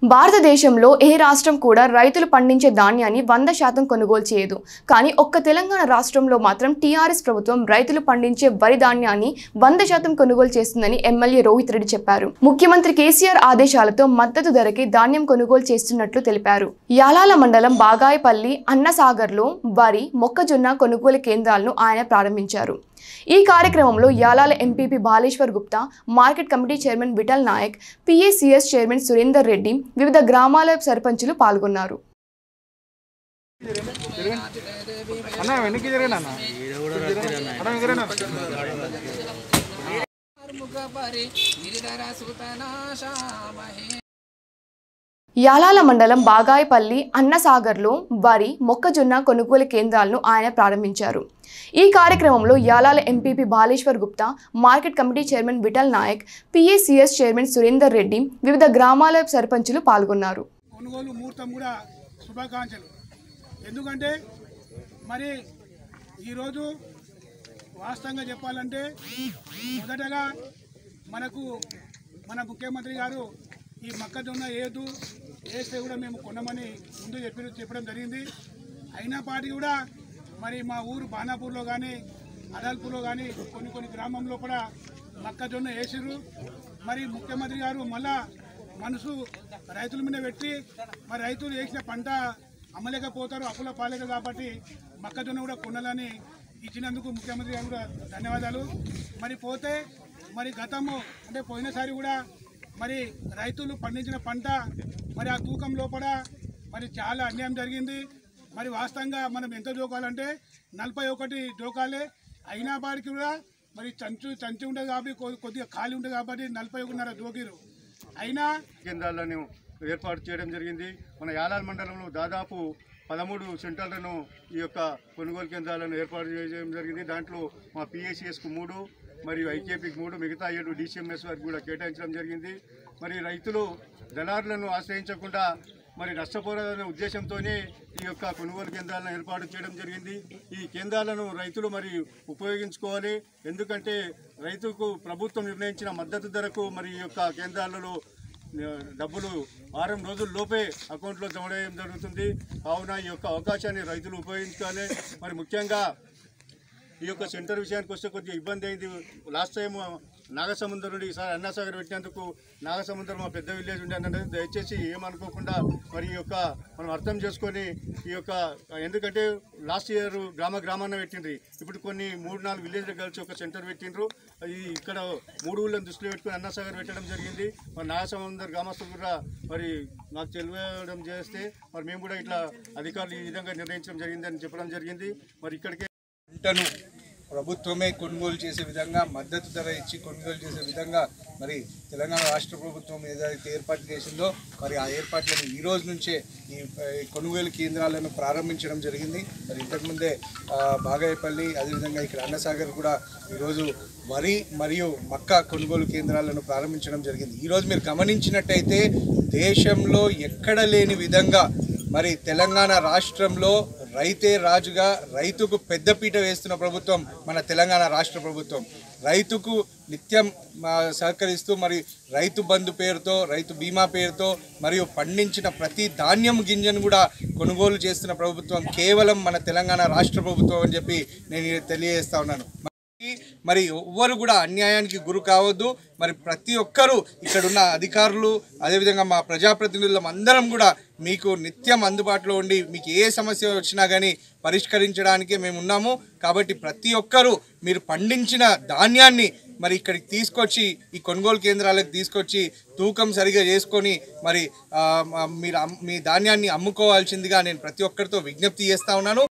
భారతదేశంలో ఏ రాష్ట్రం కూడా రైతులు పండించే ధాన్యాన్ని వంద శాతం కొనుగోలు చేయదు కానీ ఒక్క తెలంగాణ రాష్ట్రంలో మాత్రం టీఆర్ఎస్ ప్రభుత్వం రైతులు పండించే వరి ధాన్యాన్ని వంద శాతం కొనుగోలు చేస్తుందని ఎమ్మెల్యే రోహిత్ రెడ్డి చెప్పారు ముఖ్యమంత్రి కేసీఆర్ ఆదేశాలతో మద్దతు ధరకి ధాన్యం కొనుగోలు చేస్తున్నట్లు తెలిపారు యాలాల మండలం బాగాయపల్లి అన్నసాగర్లో వరి మొక్కజొన్న కొనుగోలు కేంద్రాలను ఆయన ప్రారంభించారు ఈ కార్యక్రమంలో Yalala MPP Baleshwar Gupta market committee chairman Vithal Naik PACS chairman Surender Reddy వివిధ గ్రామాల సర్పంచులు పాల్గొన్నారు అన్న వెనక్కి జరగండి అన్న అన్న వెనక్కి రండి అన్న. ముఖపరి గిరిధర సుతనాశామహే యాలాల మండలం బాగాయపల్లి అన్నసాగర్లో వరి మొక్కజొన్న కొనుగోలు కేంద్రాలను ఆయన ప్రారంభించారు ఈ కార్యక్రమంలో Yalala MPP Baleshwar Gupta market committee chairman Vithal Naik PACS chairman Surender Reddy వివిధ గ్రామాల సర్పంచులు పాల్గొన్నారు కొనుగోలు ముహూర్తం కూడా శుభాకాంక్షలు ఎందుకంటే మరి ఈరోజు వాస్తవంగా చెప్పాలంటే మొదటగా మనకు మన ముఖ్యమంత్రి గారు ఈ మొక్కజొన్న ఏదు వేస్తే కూడా మేము కొనమని ముందు చెప్పి చెప్పడం జరిగింది అయినపాటి కూడా మరి మా ఊరు బాణాపూర్లో కానీ అడల్పూర్లో కానీ కొన్ని కొన్ని గ్రామంలో కూడా మొక్కజొన్న వేసిర్రు మరి ముఖ్యమంత్రి గారు మళ్ళా మనసు రైతుల మీద పెట్టి మరి రైతులు వేసిన పంట అమ్మలేకపోతారు అప్పుల పాలేదు కాబట్టి మొక్కజొన్న కూడా కొనాలని ఇచ్చినందుకు ముఖ్యమంత్రి గారు కూడా ధన్యవాదాలు మరి పోతే మరి గతము అంటే పోయినసారి కూడా మరి రైతులు పండించిన పంట మరి ఆ తూకం లోపల మరి చాలా అన్యాయం జరిగింది మరి వాస్తవంగా మనం ఎంత జోకాలంటే నలభై ఒకటి జోకాలే అయినా వాడికి కూడా మరి చంచు చంచి ఉంటుంది కాబట్టి కొద్ది- కొద్దిగా ఖాళీ ఉంటుంది కాబట్టి నలభై ఒకటిన్నర జోకిరు అయినా కేంద్రాలను ఏర్పాటు చేయడం జరిగింది మన యాలాల మండలంలో దాదాపు పదమూడు సెంటర్లను ఈ యొక్క కొనుగోలు కేంద్రాలను ఏర్పాటు చేయడం జరిగింది దాంట్లో మా పిఏసిఎస్కు మూడు మరియు ఐకేపీకి మూడు మిగతా ఏడు డిసిఎంఎస్ వారికి కూడా కేటాయించడం జరిగింది మరి రైతులు దళారులను ఆశ్రయించకుండా మరి నష్టపోరాదనే ఉద్దేశంతోనే ఈ యొక్క కొనుగోలు కేంద్రాలను ఏర్పాటు చేయడం జరిగింది ఈ కేంద్రాలను రైతులు మరి ఉపయోగించుకోవాలి ఎందుకంటే రైతుకు ప్రభుత్వం నిర్ణయించిన మద్దతు ధరకు మరి ఈ యొక్క కేంద్రాలలో డబ్బులు వారం రోజుల లోపే అకౌంట్లో జమ చేయడం జరుగుతుంది కావున ఈ యొక్క అవకాశాన్ని రైతులు ఉపయోగించుకోవాలి మరి ముఖ్యంగా ఈ యొక్క సెంటర్ విషయానికి వస్తే కొద్దిగా ఇబ్బంది అయింది లాస్ట్ టైం నాగసముద్రం నుండి ఈసారి అన్నాసాగర్ పెట్టినందుకు నాగసముద్రం మా పెద్ద విలేజ్ ఉండే అన్నది దయచేసి ఏమనుకోకుండా మరి ఈ యొక్క మనం అర్థం చేసుకొని ఈ యొక్క ఎందుకంటే లాస్ట్ ఇయర్ గ్రామ గ్రామాన్ని పెట్టిండ్రి ఇప్పుడు కొన్ని మూడు నాలుగు విలేజ్లు కలిసి ఒక సెంటర్ పెట్టిండ్రు అది ఇక్కడ మూడు ఊళ్ళని దృష్టిలో పెట్టుకుని అన్నాసాగర్ పెట్టడం జరిగింది మరి నాగసముద్రం గ్రామస్తులు కూడా మరి మాకు తెలియడం చేస్తే మరి మేము కూడా ఇట్లా అధికారులు ఈ విధంగా నిర్ణయించడం జరిగిందని చెప్పడం జరిగింది మరి ఇక్కడికే పంటను ప్రభుత్వమే కొనుగోలు చేసే విధంగా మద్దతు ధర ఇచ్చి కొనుగోలు చేసే విధంగా మరి తెలంగాణ రాష్ట్ర ప్రభుత్వం ఏదైతే ఏర్పాటు చేసిందో మరి ఆ ఏర్పాట్లను ఈ రోజు నుంచే ఈ ఆ, ఈ కొనుగోలు కేంద్రాలను ప్రారంభించడం జరిగింది మరి ఇంతకుముందే ఆ, బాగాయపల్లి అదేవిధంగా ఇక్కడ అన్నసాగర్ కూడా ఈరోజు వరి మరియు మక్క కొనుగోలు కేంద్రాలను ప్రారంభించడం జరిగింది ఈరోజు మీరు గమనించినట్టయితే దేశంలో ఎక్కడ లేని విధంగా మరి తెలంగాణ రాష్ట్రంలో రైతే రాజుగా రైతుకు పెద్దపీట వేస్తున్న ప్రభుత్వం మన తెలంగాణ రాష్ట్ర ప్రభుత్వం రైతుకు నిత్యం ఆ, సహకరిస్తూ మరి రైతు బంధు పేరుతో రైతు బీమా పేరుతో మరియు పండించిన ప్రతి ధాన్యం గింజను కూడా కొనుగోలు చేస్తున్న ప్రభుత్వం కేవలం మన తెలంగాణ రాష్ట్ర ప్రభుత్వం అని చెప్పి నేను తెలియజేస్తా ఉన్నాను మరి ఎవ్వరు కూడా అన్యాయానికి గురి కావద్దు మరి ప్రతి ఒక్కరూ ఇక్కడున్న అధికారులు అదేవిధంగా మా ప్రజాప్రతినిధులం అందరం కూడా మీకు నిత్యం అందుబాటులో ఉండి మీకు ఏ సమస్య వచ్చినా కానీ పరిష్కరించడానికి మేము ఉన్నాము కాబట్టి ప్రతి ఒక్కరూ మీరు పండించిన ధాన్యాన్ని మరి ఇక్కడికి తీసుకొచ్చి ఈ కొనుగోలు కేంద్రాలకు తీసుకొచ్చి తూకం సరిగా చేసుకొని మరి ఆ, మ- మీరు అమ్- మీ ధాన్యాన్ని అమ్ముకోవాల్సిందిగా నేను ప్రతి ఒక్కరితో విజ్ఞప్తి చేస్తా ఉన్నాను